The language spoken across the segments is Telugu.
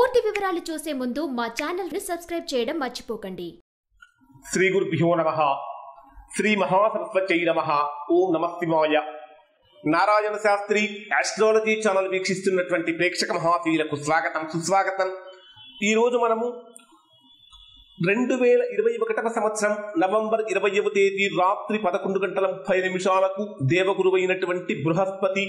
పూర్తి వివరాలు చూసే ముందు మా ఛానల్ ని సబ్స్క్రైబ్ చేయడం మర్చిపోకండి శ్రీ గురుభ్యో నమ శ్రీ మహాసరస్వత్యై నమ ఓం నమ శివాయ నారాయణ శాస్త్రి ఆస్ట్రాలజీ ఛానల్ వీక్షిస్తున్నటువంటి ప్రేక్షక మహాశీలకు స్వాగతం సుస్వాగతం ఈరోజు మనము రెండు వేల ఇరవై ఒకటవ సంవత్సరం నవంబర్ ఇరవైవ తేదీ రాత్రి పదకొండు గంటల ముప్పై నిమిషాలకు దేవగురువైనటువంటి బృహస్పతి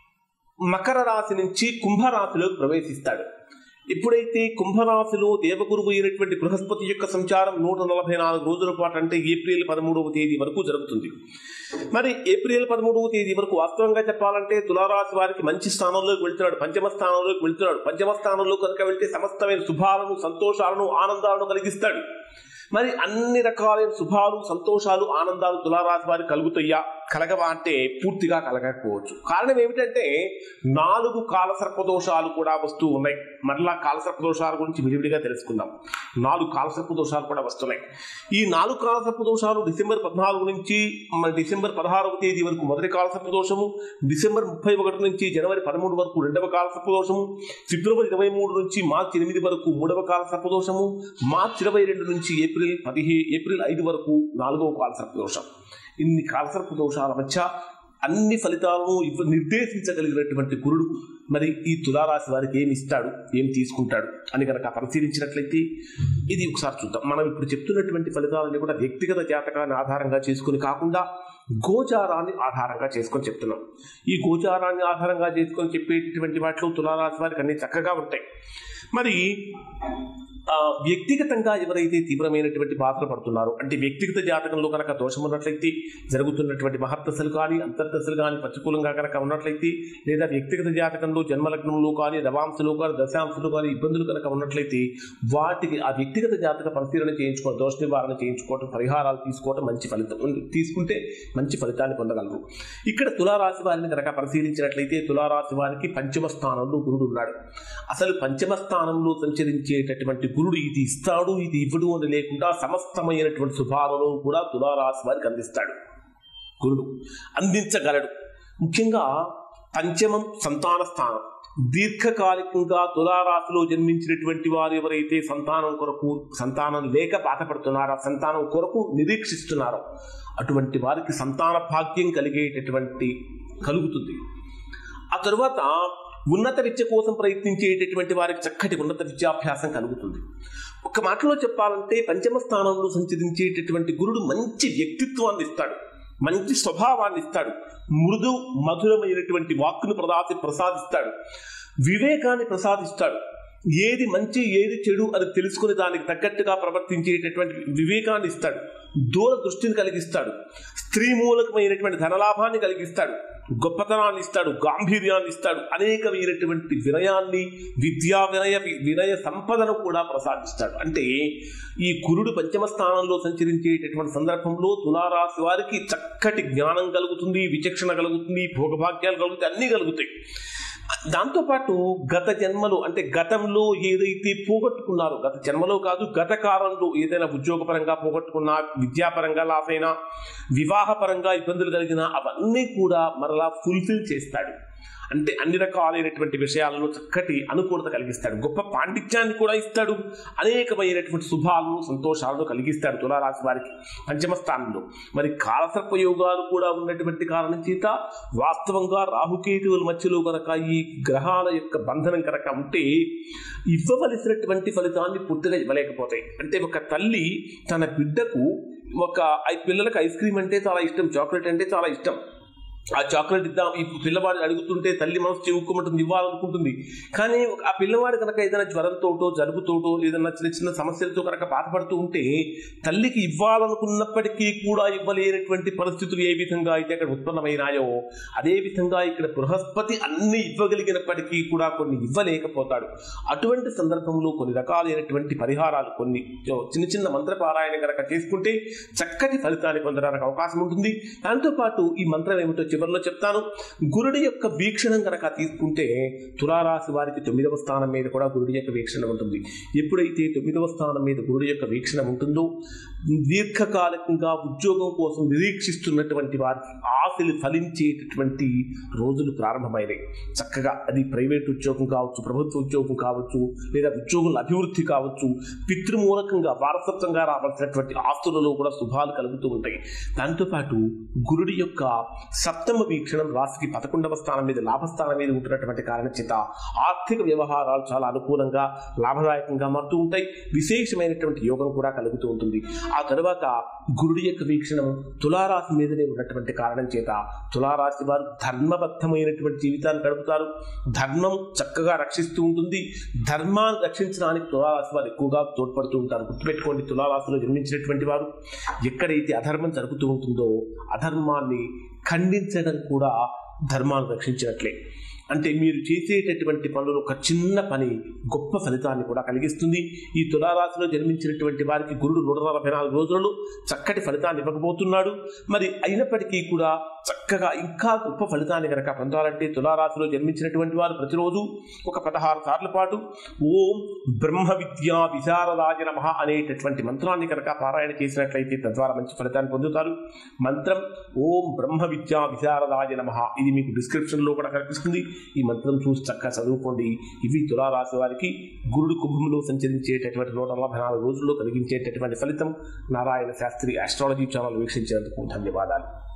మకర రాశి నుంచి కుంభరాశిలోకి ప్రవేశిస్తాడు ఎప్పుడైతే కుంభరాశిలో దేవగురువు అయినటువంటి బృహస్పతి యొక్క సంచారం నూట నలభై నాలుగు రోజుల పాటు అంటే ఏప్రిల్ పదమూడవ తేదీ వరకు జరుగుతుంది మరి ఏప్రిల్ పదమూడవ తేదీ వరకు వాస్తవంగా చెప్పాలంటే తులారాశి వారికి మంచి స్థానంలోకి వెళ్తున్నాడు పంచమ స్థానంలోకి వెళ్తున్నాడు పంచమ స్థానంలో కనుక వెళ్తే సమస్తమైన శుభాలను సంతోషాలను ఆనందాలను కలిగిస్తాడు మరి అన్ని రకాలైన శుభాలు సంతోషాలు ఆనందాలు తులారాశి వారికి కలుగుతాయా కలగవా అంటే పూర్తిగా కలగకపోవచ్చు కారణం ఏమిటంటే నాలుగు కాలసర్ప దోషాలు కూడా వస్తూ ఉన్నాయి మరలా కాలసర్ప దోషాల గురించి విడివిడిగా తెలుసుకుందాం నాలుగు కాలసర్ప దోషాలు కూడా వస్తున్నాయి ఈ నాలుగు కాలసర్ప దోషాలు డిసెంబర్ పద్నాలుగు నుంచి మన డిసెంబర్ పదహారవ తేదీ వరకు మొదటి కాలసర్ప దోషము డిసెంబర్ ముప్పై ఒకటి నుంచి జనవరి పదమూడు వరకు రెండవ కాలసర్ప దోషము ఫిబ్రవరి ఇరవై మూడు నుంచి మార్చి ఎనిమిది వరకు మూడవ కాలసర్ప దోషము మార్చి ఇరవై రెండు నుంచి ఏప్రిల్ పదిహే ఏప్రిల్ ఐదు వరకు నాలుగవ కాలసర్ప దోషం ఇన్ని కాలసర్ప దోషాల మధ్య అన్ని ఫలితాలను ఇవ్వ నిర్దేశించగలిగినటువంటి గురుడు మరి ఈ తులారాశి వారికి ఏమి ఇస్తాడు ఏం తీసుకుంటాడు అని కనుక పరిశీలించినట్లయితే ఇది ఒకసారి చూద్దాం మనం ఇప్పుడు చెప్తున్నటువంటి ఫలితాలన్నీ కూడా వ్యక్తిగత జాతకాన్ని ఆధారంగా చేసుకుని కాకుండా గోచారాన్ని ఆధారంగా చేసుకొని చెప్తున్నాం ఈ గోచారాన్ని ఆధారంగా చేసుకొని చెప్పేటటువంటి వాటిలో తులారాశి వారికి అన్ని చక్కగా ఉంటాయి మరి ఆ, వ్యక్తిగతంగా ఎవరైతే తీవ్రమైనటువంటి బాధలు పడుతున్నారో అంటే వ్యక్తిగత జాతకంలో కనుక దోషం ఉన్నట్లయితే జరుగుతున్నటువంటి మహర్దశలు కానీ అంతర్దశలు కానీ ప్రతికూలంగా కనుక ఉన్నట్లయితే లేదా వ్యక్తిగత జాతకంలో జన్మలగ్నంలో కానీ రవాంశలో కానీ దశాంశలు కానీ ఇబ్బందులు కనుక ఉన్నట్లయితే వాటికి ఆ వ్యక్తిగత జాతక పరిశీలన చేయించుకోవడం దోష నివారణ చేయించుకోవడం పరిహారాలు తీసుకోవడం మంచి ఫలితం తీసుకుంటే మంచి ఫలితాన్ని పొందగలరు ఇక్కడ తులారాశి వారిని కనుక పరిశీలించినట్లయితే తులారాశి వారికి పంచమ స్థానంలో గురుడు ఉన్నాడు అసలు పంచమ స్థానంలో సంచరించేటటువంటి గురుడు ఇది ఇస్తాడు ఇది ఇవ్వడు అని లేకుండా సమస్తమైనటువంటి శుభాలను కూడా తులారాశి వారికి అందిస్తాడు గురుడు అందించగలడు ముఖ్యంగా పంచమం సంతాన స్థానం దీర్ఘకాలికంగా తులారాశిలో జన్మించినటువంటి వారు ఎవరైతే సంతానం కొరకు సంతానం లేక బాధపడుతున్నారో సంతానం కొరకు నిరీక్షిస్తున్నారో అటువంటి వారికి సంతాన భాగ్యం కలిగేటటువంటి కలుగుతుంది ఆ తరువాత ఉన్నత విద్య కోసం ప్రయత్నించేటటువంటి వారికి చక్కటి ఉన్నత విద్యాభ్యాసం కలుగుతుంది ఒక మాటలో చెప్పాలంటే పంచమ స్థానంలో సంచరించేటటువంటి గురుడు మంచి వ్యక్తిత్వాన్ని ఇస్తాడు మంచి స్వభావాన్ని ఇస్తాడు మృదు మధురమైనటువంటి వాక్కును ప్రదాసి ప్రసాదిస్తాడు వివేకాన్ని ప్రసాదిస్తాడు ఏది మంచి ఏది చెడు అని తెలుసుకుని దానికి తగ్గట్టుగా ప్రవర్తించేటటువంటి వివేకాన్ని ఇస్తాడు దూర దృష్టిని కలిగిస్తాడు స్త్రీ మూలకమైనటువంటి ధనలాభాన్ని కలిగిస్తాడు గొప్పతనాన్ని ఇస్తాడు గాంభీర్యాన్ని ఇస్తాడు అనేకమైనటువంటి వినయాన్ని విద్యా వినయ వినయ సంపదను కూడా ప్రసాదిస్తాడు అంటే ఈ కురుడు పంచమ స్థానంలో సంచరించేటటువంటి సందర్భంలో తులారాశి వారికి చక్కటి జ్ఞానం కలుగుతుంది విచక్షణ కలుగుతుంది భోగభాగ్యాలు కలుగుతాయి అన్నీ కలుగుతాయి దాంతోపాటు గత జన్మలో అంటే గతంలో ఏదైతే పోగొట్టుకున్నారో గత జన్మలో కాదు గత కాలంలో ఏదైనా ఉద్యోగపరంగా పోగొట్టుకున్నా విద్యాపరంగా లాస్ అయినా వివాహపరంగా ఇబ్బందులు కలిగినా అవన్నీ కూడా మరలా ఫుల్ఫిల్ చేస్తాడు అంటే అన్ని రకాలైనటువంటి విషయాలలో చక్కటి అనుకూలత కలిగిస్తాడు గొప్ప పాండిత్యాన్ని కూడా ఇస్తాడు అనేకమైనటువంటి శుభాలను సంతోషాలను కలిగిస్తాడు తులారాశి వారికి పంచమ స్థానంలో మరి కాలసర్ప యోగాలు కూడా ఉన్నటువంటి కారణం చేత వాస్తవంగా రాహుకేతువుల మధ్యలో కనుక ఈ గ్రహాల యొక్క బంధనం కనుక ఉంటే ఇవ్వవలసినటువంటి ఫలితాన్ని పూర్తిగా ఇవ్వలేకపోతాయి అంటే ఒక తల్లి తన బిడ్డకు ఒక ఐ- పిల్లలకు ఐస్ క్రీమ్ అంటే చాలా ఇష్టం చాక్లెట్ అంటే చాలా ఇష్టం ఆ చాక్లెట్ ఇద్దాం ఈ పిల్లవాడు అడుగుతుంటే తల్లి మనసు చెవుకోమంటుంది ఇవ్వాలనుకుంటుంది కానీ ఆ పిల్లవాడు కనుక ఏదైనా జ్వరంతోటో జలుబుతోటో ఏదైనా చిన్న చిన్న సమస్యలతో కనుక బాధపడుతూ ఉంటే తల్లికి ఇవ్వాలనుకున్నప్పటికీ కూడా ఇవ్వలేనటువంటి పరిస్థితులు ఏ విధంగా అయితే అక్కడ ఉత్పన్నమైనాయో అదే విధంగా ఇక్కడ బృహస్పతి అన్ని ఇవ్వగలిగినప్పటికీ కూడా కొన్ని ఇవ్వలేకపోతాడు అటువంటి సందర్భంలో కొన్ని రకాలైనటువంటి పరిహారాలు కొన్ని చిన్న చిన్న మంత్రపారాయణ కనుక చేసుకుంటే చక్కటి ఫలితాన్ని పొందడానికి అవకాశం ఉంటుంది దాంతోపాటు ఈ మంత్రం ఏమిటో చివరిలో చెప్తాను గురుడి యొక్క వీక్షణం కనుక తీసుకుంటే తులారాశి వారికి తొమ్మిదవ స్థానం మీద కూడా గురుడి యొక్క వీక్షణ ఉంటుంది ఎప్పుడైతే తొమ్మిదవ స్థానం మీద గురుడి యొక్క వీక్షణ ఉంటుందో దీర్ఘకాలికంగా ఉద్యోగం కోసం నిరీక్షిస్తున్నటువంటి వారికి ఆశ ఆశలు ఫలించేటటువంటి రోజులు ప్రారంభమైనాయి చక్కగా అది ప్రైవేట్ ఉద్యోగం కావచ్చు ప్రభుత్వ ఉద్యోగం కావచ్చు లేదా ఉద్యోగుల అభివృద్ధి కావచ్చు పితృమూలకంగా వారసత్వంగా రావాల్సినటువంటి ఆస్తులలో కూడా శుభాలు కలుగుతూ ఉంటాయి దాంతోపాటు గురుడి యొక్క సప్తమ వీక్షణం రాశికి పదకొండవ స్థానం మీద లాభస్థానం మీద ఉంటున్నటువంటి కారణం చేత ఆర్థిక వ్యవహారాలు చాలా అనుకూలంగా లాభదాయకంగా మారుతూ ఉంటాయి విశేషమైనటువంటి యోగం కూడా కలుగుతూ ఉంటుంది ఆ తర్వాత గురుడి యొక్క వీక్షణం తులారాశి మీదనే ఉన్నటువంటి కారణం చేత తులారాశి వారు ధర్మబద్ధమైనటువంటి జీవితాన్ని గడుపుతారు ధర్మం చక్కగా రక్షిస్తూ ఉంటుంది ధర్మాన్ని రక్షించడానికి తులారాశి వారు ఎక్కువగా తోడ్పడుతూ ఉంటారు గుర్తుపెట్టుకోండి తులారాశిలో జన్మించినటువంటి వారు ఎక్కడైతే అధర్మం జరుగుతూ ఉంటుందో అధర్మాన్ని ఖండించడం కూడా ధర్మాన్ని రక్షించినట్లే అంటే మీరు చేసేటటువంటి పనులు ఒక చిన్న పని గొప్ప ఫలితాన్ని కూడా కలిగిస్తుంది ఈ తులారాశిలో జన్మించినటువంటి వారికి గురుడు నూట నలభై నాలుగు రోజులలో చక్కటి ఫలితాన్ని ఇవ్వకపోతున్నాడు మరి అయినప్పటికీ కూడా చక్కగా ఇంకా గొప్ప ఫలితాన్ని కనుక పొందాలంటే తులారాశిలో జన్మించినటువంటి వారు ప్రతిరోజు ఒక పదహారు సార్ల పాటు ఓం బ్రహ్మ విద్యా విశారదాయ నమ అనేటటువంటి మంత్రాన్ని కనుక పారాయణ చేసినట్లయితే తద్వారా మంచి ఫలితాన్ని పొందుతారు మంత్రం ఓం బ్రహ్మ విద్యా విశారదాయ నమ ఇది మీకు డిస్క్రిప్షన్లో కూడా కనిపిస్తుంది ఈ మంత్రం చూసి చక్కగా చదువుకోండి ఇవి తులారాశి వారికి గురుడు కుంభంలో సంచరించేటటువంటి నూట నలభై నాలుగు రోజుల్లో కలిగించేటటువంటి ఫలితం నారాయణ శాస్త్రి ఆస్ట్రాలజీ ఛానల్ వీక్షించేందుకు ధన్యవాదాలు